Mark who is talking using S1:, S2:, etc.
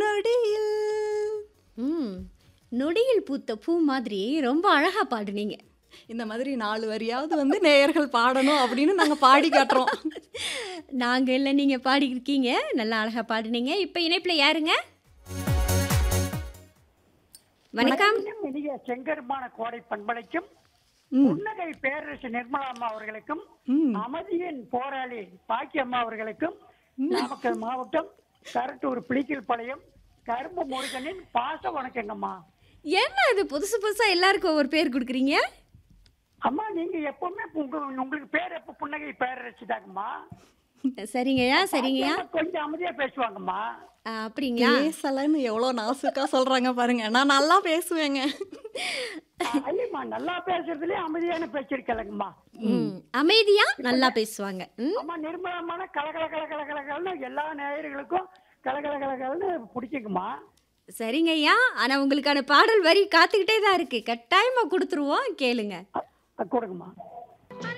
S1: நொடியில்
S2: ம் நொடியில் பூத்த பூ மாதிரி ரொம்ப அழகா பாடுனீங்க
S1: இந்த மாதிரி நாலு வரியாவது வந்து நேயர்கள் பாடணும் அப்படின்னு நாங்க பாடி காட்டுறோம்
S2: நாங்க இல்லை நீங்க பாடியிருக்கீங்க நல்லா அழகா பாடுனீங்க இப்போ இணைப்புல யாருங்க வணக்கம்
S3: வணக்கம் இனிய செங்கருமான கோடை பண்பலைக்கும்
S1: ம்.
S3: புன்னகை பேரரசு நிர்மலா அம்மா அவர்களுக்கும்
S1: ம்.
S3: அமைதியின் போராளி பாக்கி அம்மா அவர்களுக்கும் நாமக்கல் மாவட்டம் கரட்டூர் பிளிக்கல் பாளையம் கரும்பு முருகனின் பாச வணக்கங்கம்மா
S2: என்ன இது புதுசு புதுசா எல்லாருக்கும் ஒவ்வொரு பேர் கொடுக்குறீங்க
S3: அம்மா நீங்க எப்பவுமே உங்க உங்களுக்கு பேர் எப்ப புன்னகை பேரரசு தாங்கம்மா
S2: சரிங்கய்யா சரிங்கய்யா
S3: பாக்கியம்மா கொஞ்சம் அமைதியா பேசுவாங்கம்மா
S2: ஆ, அப்படிங்களா
S1: பேசலன்னு எவ்வளோ நாசுக்கா சொல்றாங்க பாருங்க நான் நல்லா பேசுவேங்க
S3: ஐயம்மா நல்லா பேசுறதுலயே அமைதியான பேச்சிருக்கலங்கம்மா
S2: ம் அமைதியா நல்லா பேசுவாங்க ம்
S3: அம்மா நிர்மலமான கலகல கலகல கலகலன்னு எல்லா நேயர்களுக்கும் கலகல கலகலன்னு பிடிக்குங்கம்மா
S2: சரிங்க ஐயா ஆனா உங்களுக்கான பாடல் வரி காத்துக்கிட்டே தான் இருக்கு கட்டாயமா கொடுத்துருவோம் கேளுங்க
S3: அ- கொடுங்கம்மா